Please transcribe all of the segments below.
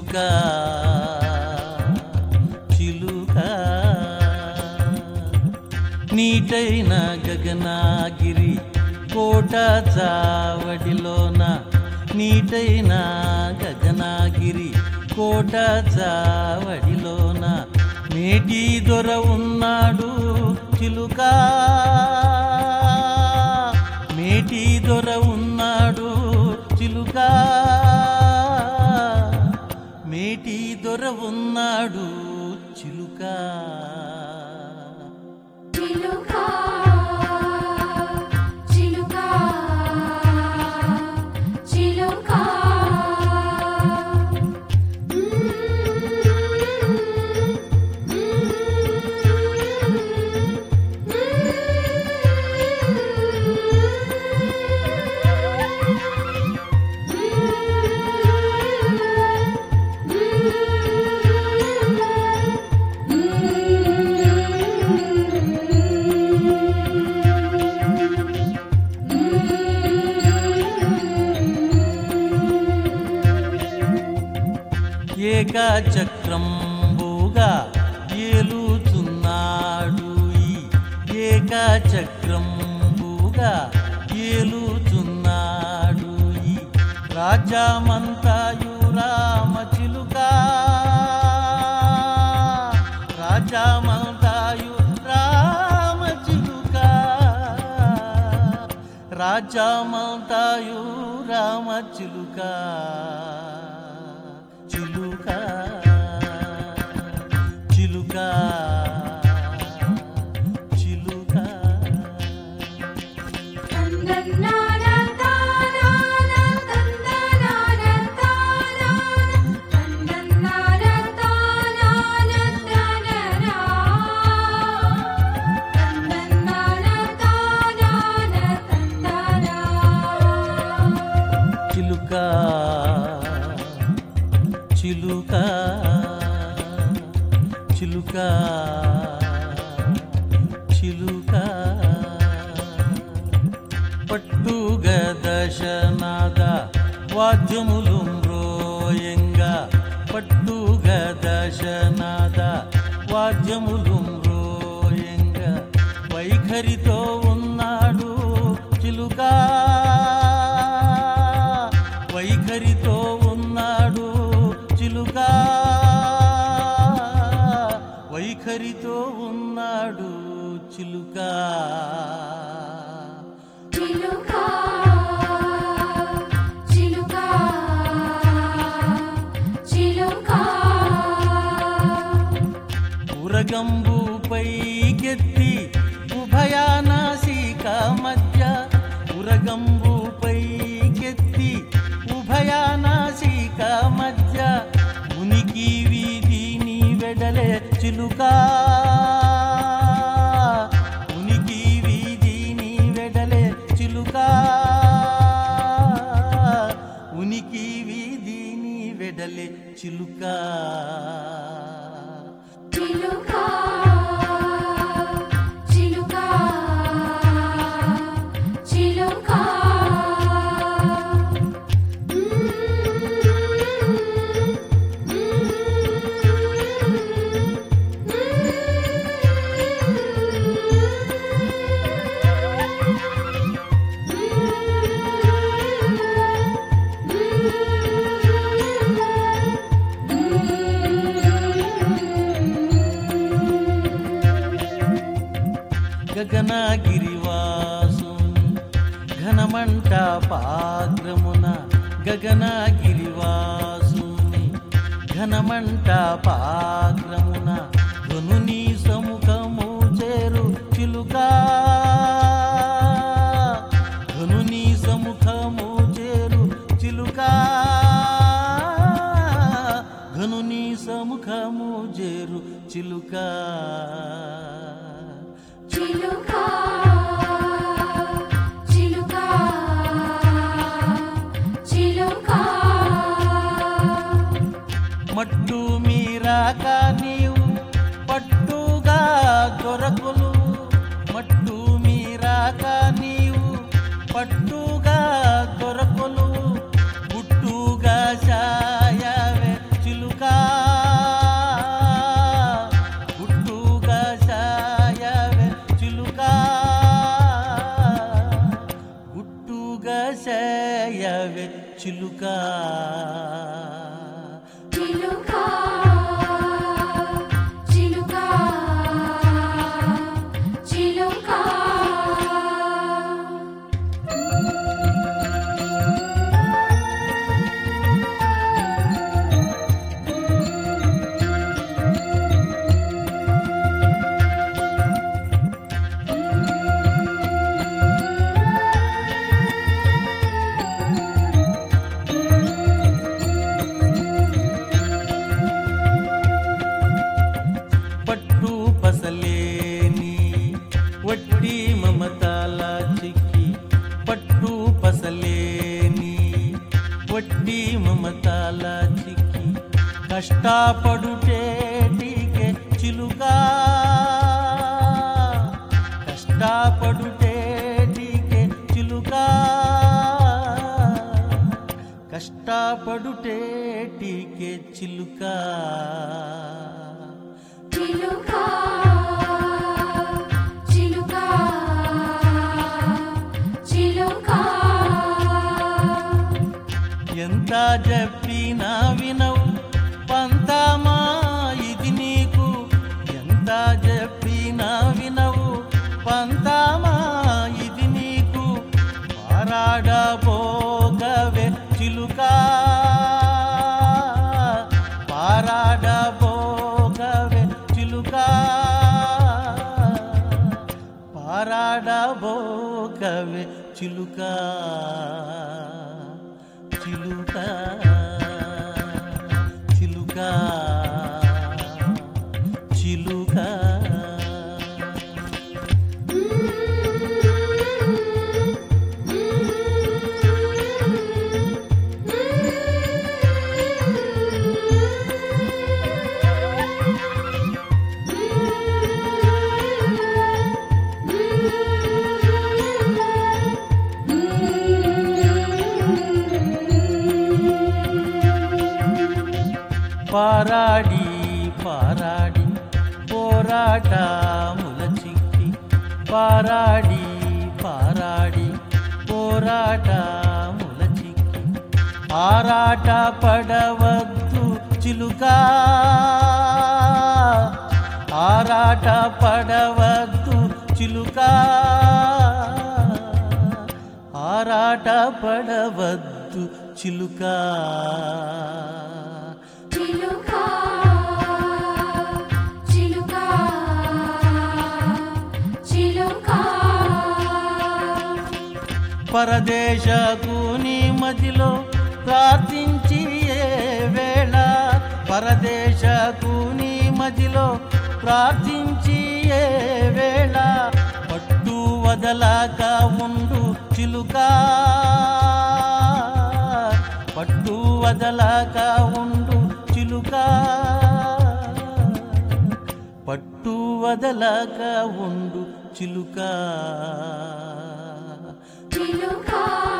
చిలుక చిలుక నీటైన గగనాగిరి కోట చావడిలోన నీటైన గగనాగిరి కోట చావడిలోన నేటి దొర ఉన్నాడు చిలుక మేటి దొర ఉన్నాడు చిలుక మేటి దొర ఉన్నాడు చిలుక చిలుక చిలుక చిలుక ఏకచక్రంబుగా ఏలుచున్నాడు ఈ ఏకచక్రంబుగా ఏలుచున్నాడు ఈ రాజామంతాయు రామచిలుక రాజామంతాయు రామచిలుక రాజామంతాయు రామచిలుక చిలుక చిలుక చిలుక తందనాన తానాన తందనాన తానాన తందనాన తానాన తాననా తందనాన తానాన తందనా చిలుక చిలుక చిలుక చిలుక పట్టుగ దశనాద వాద్యములు మ్రోయంగా పట్టుగ దశనాద వాద్యములు మ్రోయంగా వైఖరితో ఉన్నాడు చిలుక వైఖరితో ఉన్నాడు చిలుక వైఖరితో ఉన్నాడు చిలుక చిలుక చిలుక చిలుక ఉరగంబుపై గెత్తి ఉభయానాసిక మధ్య ఉరగంబుపై గెత్తి ఉభయానాసిక మధ్య ఉనికి వీధిని వెడలే చిలుక ఉనికి వీధిని వెడలే చిలుక ఉనికి వీధిని వెడలే చిలుక చిలుక చిలుక చిలుక గగనగిరివాసుని ఘనమంట పాగ్రమున గగనగిరివాసుని ఘనమంట పాగ్రమున ధనుని సముఖము చేరు చిలుక ధనుని సముఖము చేరు చిలుక ఘనుని సముఖము చేరు చిలుక చిలుక చిలుక చిలుక మట్టు మీరాక నీవు పట్టుగా దొరకులు మట్టు మీరాక నీవు పట్టుగా దొరకులు గుట్టుగా సాయవే చిలుక చిలుక చిలుక చిలుక చిలుక పట్టు పసలేని వట్టి మమతాల చిక్కి పట్టు పసలేని వట్టి మమతాల చిక్కి కష్టపడుటేటికే చిలుక కష్టపడుటేటికే చిలుక కష్టపడుటేటికే చిలుక చిలుక చిలుక చిలుక ఎంత చెప్పినా వినవు పంతమా ఇది నీకు ఎంత చెప్పినా వినవు పంతమా ఇది నీకు పారాడబోగవే చిలుక పారాడబోగవే చిలుక పారాడబోగవే చిలుక చిలుక చిలుక చిలుక పారాడి పారాడి పోరాటముల చిక్కి పారాడి పారాడి పోరాటముల చిక్కి ఆరాట పడవద్దు చిలుక ఆరాట పడవద్దు చిలుక ఆరాట పడవద్దు చిలుక చిలుక చిలుక చిలుక పరదేశకు నీ మదిలో ప్రార్థించి ఏ వేళ పరదేశకు నీ మదిలో ప్రార్థించి ఏ వేళ పట్టు వదలక ఉండు చిలుక పట్టు వదలక ఉండు చిలుక పట్టు వదలక ఉండు చిలుక చిలుక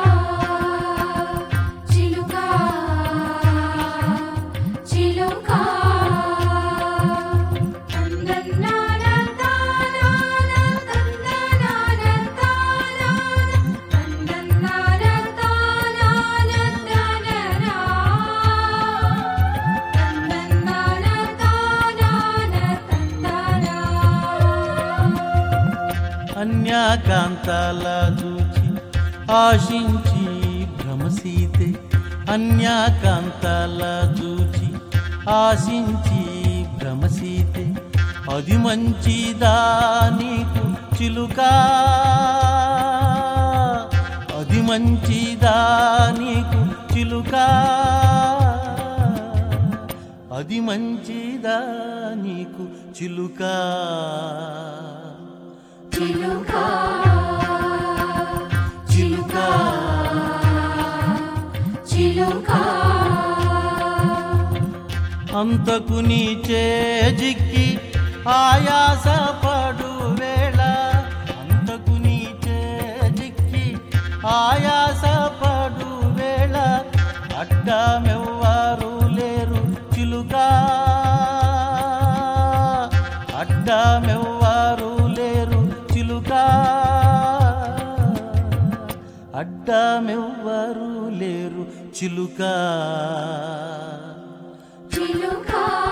చిలుక చిలుక తందనాన తానాన తందనాన తానాన తందనాన తానాన తానాన తందనాన తానాన తందనా అన్యాకాంతాల చూచి ఆశించి భ్రమసీతే అన్యాకాంతాల చూచి ఆశించి భ్రమసీతే అది మంచిదా నీకు చిలుక అది మంచిదా నీకు చిలుక అది మంచిదా నీకు చిలుక చిలుక చిలుక చిలుక అంతకు నీ చేజిక్కి ఆయాస పడు వేళ అంతకు నీ చేజిక్కి ఆయాస పడు వేళ అడ్డమెవ్వారు లేరు చిలుక అడ్డమెవ్వారు లేరు చిలుక అడ్డమెవ్వరు లేరు చిలుక చిలుక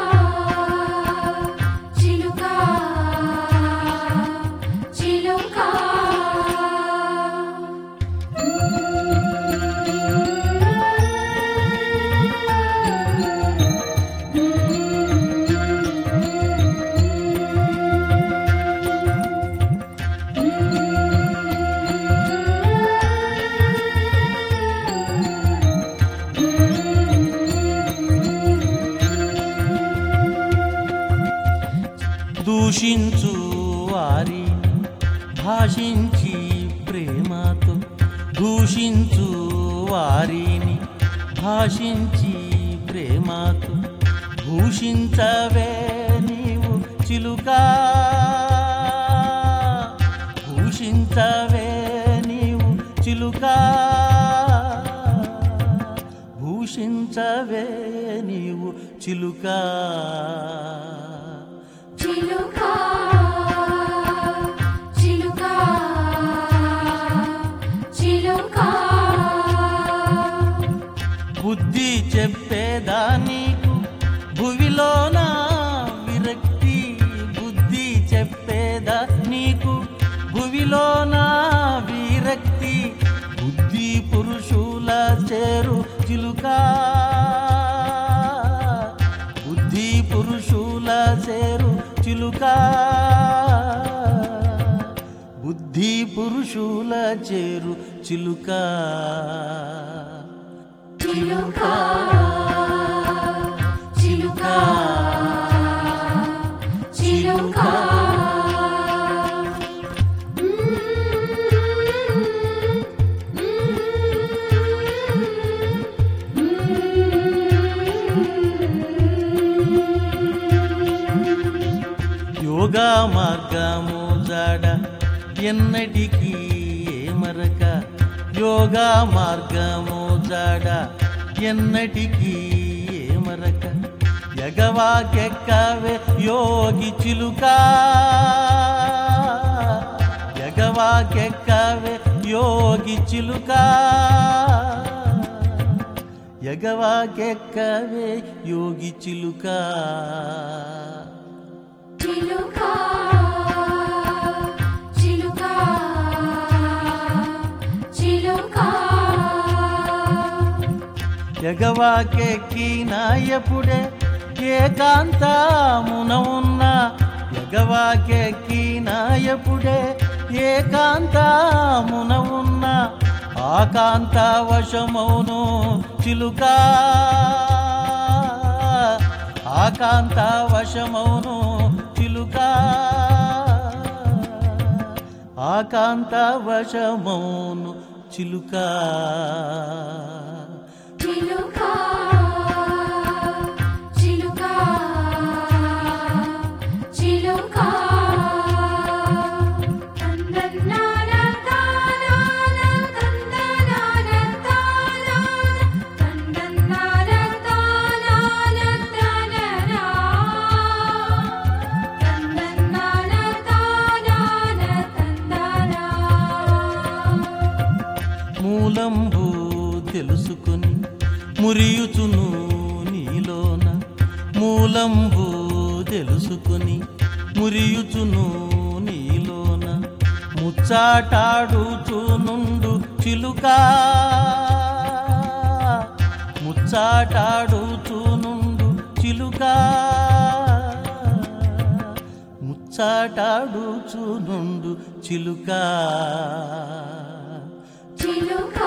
చిలుక చిలుక దూషించు వారి భాషించి ప్రేమతో దూషించు వారిని భాషించి ప్రేమతో భూషించవే నీవు చిలుక భూషించవే నీవు చిలుక భూషించవే నీవు చిలుక చిలుక చిలుక చిలుక బుద్ధి చెప్పేదా నీకు భువిలోన విరక్తి బుద్ధి చెప్పేదా నీకు భువిలోన విరక్తి బుద్ధి పురుషుల చేరు చిలుక బుద్ధి పురుషుల చేరు చిలుక బుద్ధి పురుషుల చేరు చిలుక చిలుక చిలుక చిలుక యోగా మార్గము జాడ ఎన్నటికీ ఏమరక యోగా మార్గము జాడ ఎన్నటికీ ఏమరక ఎగవాకెక్కవే యోగి చిలుక ఎగవాకెక్కవే యోగి చిలుక ఎగవాకెక్కవే యోగి చిలుక చిలుక చిలుక చిలుక ఎగవాకెక్కినాయపుడే ఏకాంతమున ఉన్న ఎగవాకెక్కినాయపుడే ఏకాంతమున ఉన్న ఆకాంత వశమౌను చిలుక ఆకాంత వశమౌను చిలుక ఆకాంత వశమౌను చిలుక చిలుక చిలుక చిలుక తందనాన తానాన తందనాన తానాన తందనాన తానాన తానాన తందనాన తానాన తందనా మూలంబు తెలుసుకొని మురియుచును నీలోన మూలంబు తెలుసుకొని మురియుచును నీలోన ముచ్చాటాడుచునుండు చిలుక ముచ్చాటాడుచునుండు చిలుక ముచ్చాటాడుచునుండు చిలుక చిలుక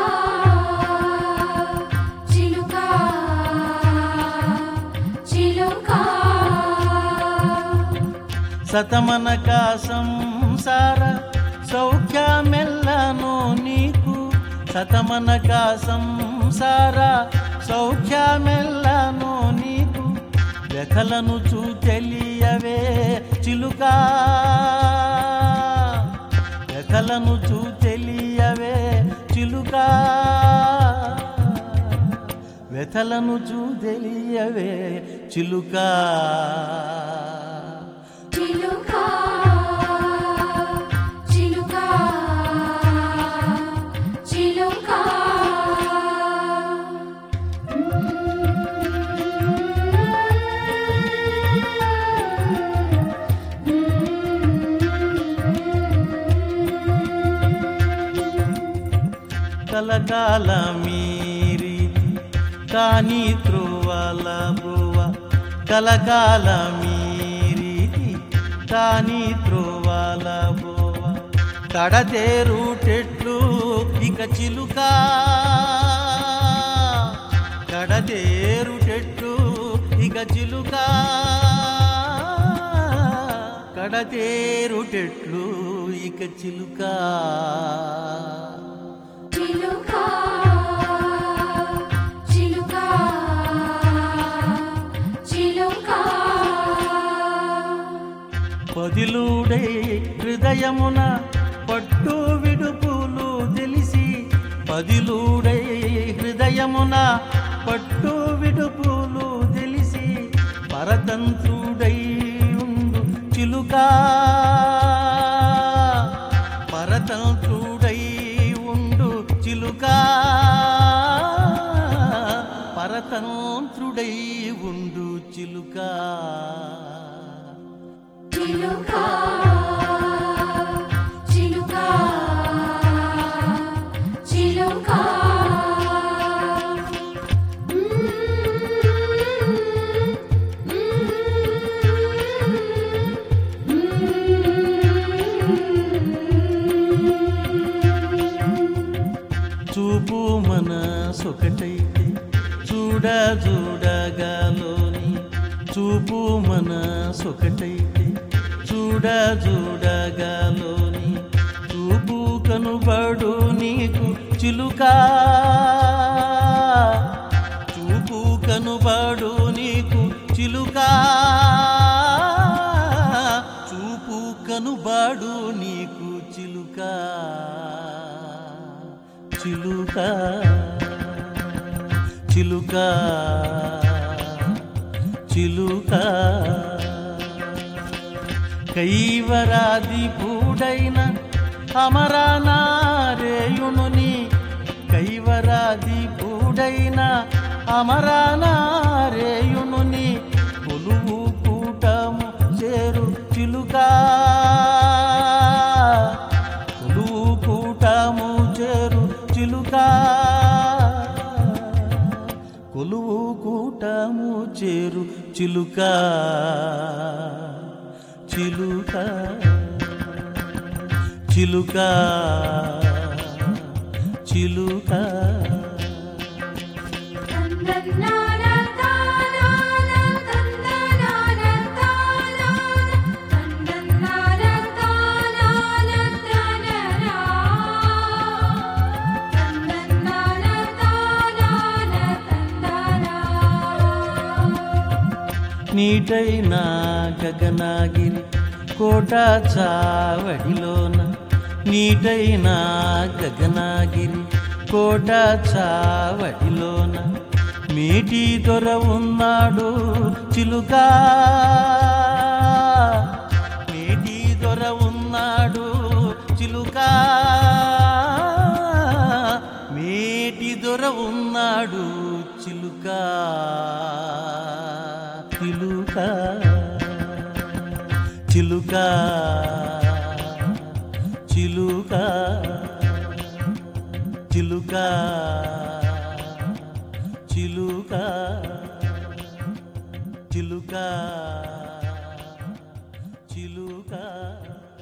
చిలుక చిలుక సతమనక సంసార సౌఖ్యమెల్లను నీకు సతమనక సంసార సౌఖ్యమెల్లను నీకు వ్యథలను చూ తెలియవే చిలుక వ్యథలను చూ తెలియవే చిలుక వ్యథలను చూ తెలియవే చిలుక చిలుక చిలుక చిలుక కలకాల మీరి కాని త్రువల బ్రువ కలకాల మీరీతి కాని త్రువల బ్రువ కడతేరుటెట్లు ఇక చిలుక కడతేరుటెట్లు ఇక చిలుక కడతేరుటెట్లు ఇక చిలుక చిలుక చిలుక చిలుక పదిలుడై హృదయమున పట్టు విడుపులు తెలిసి పదిలుడై హృదయమున పట్టు విడుపులు తెలిసి పరతంత్రుడై ఉండు చిలుక పరతంత్రుడై ఉండు చిలుక పరతంత్రుడై ఉండు చిలుక చిలుక చిలుక చిలుక చూపు మనసొకటైతే చూడ చూడగాలోని చూపు మనసొకటైతే చూడ చూడగాలోని చూపు కనుబడు నీకు చిలుక చూపు కనుబడు నీకు చిలుక చూపు కనుబడు నీకు చిలుక చిలుక చిలుక చిలుక కైవరాది పూడైన అమరానారేయునుని కైవరాది పూడైన అమరానారేయునుని కొలువు కూటము చేరు చిలుక కొలువు కూటము చేరు చిలుక కొలువు కూటము చేరు చిలుక చిలుక చిలుక చిలుక తందనాన తానాన తందనాన తానాన తందనాన తానాన తందనా తందనాన తానాన తందనా నీటైన గగనాగిరి కోట చావడిలోన నీటైన గగనాగిరి కోట చావడిలోన మీటి దొర ఉన్నాడు చిలుక మీటి దొర ఉన్నాడు చిలుక మేటి దొర ఉన్నాడు చిలుక చిలుక చిలుక చిలుక చిలుక చిలుక చిలుక చిలుక